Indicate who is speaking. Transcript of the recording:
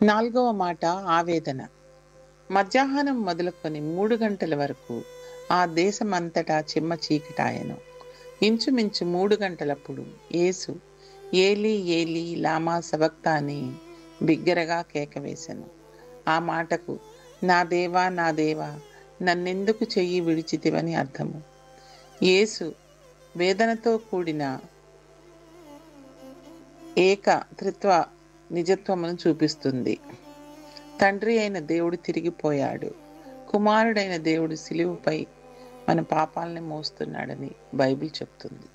Speaker 1: నాలుగవ మాట ఆవేదన మధ్యాహ్నం మొదలుకొని మూడు గంటల వరకు ఆ దేశమంతటా చిమ్మ చీకటాయను ఇంచుమించు మూడు గంటలప్పుడు యేసు ఏలి ఏలి లామా సబక్తా అని బిగ్గరగా కేకవేశాను ఆ మాటకు నా దేవా నా దేవా నన్నెందుకు చెయ్యి విడిచితివని అర్థము యేసు వేదనతో కూడిన ఏక త్రిత్వ నిజత్వమును చూపిస్తుంది తండ్రి అయిన దేవుడు తిరిగిపోయాడు కుమారుడైన దేవుడు సిలువుపై మన పాపాలని మోస్తున్నాడని బైబిల్ చెప్తుంది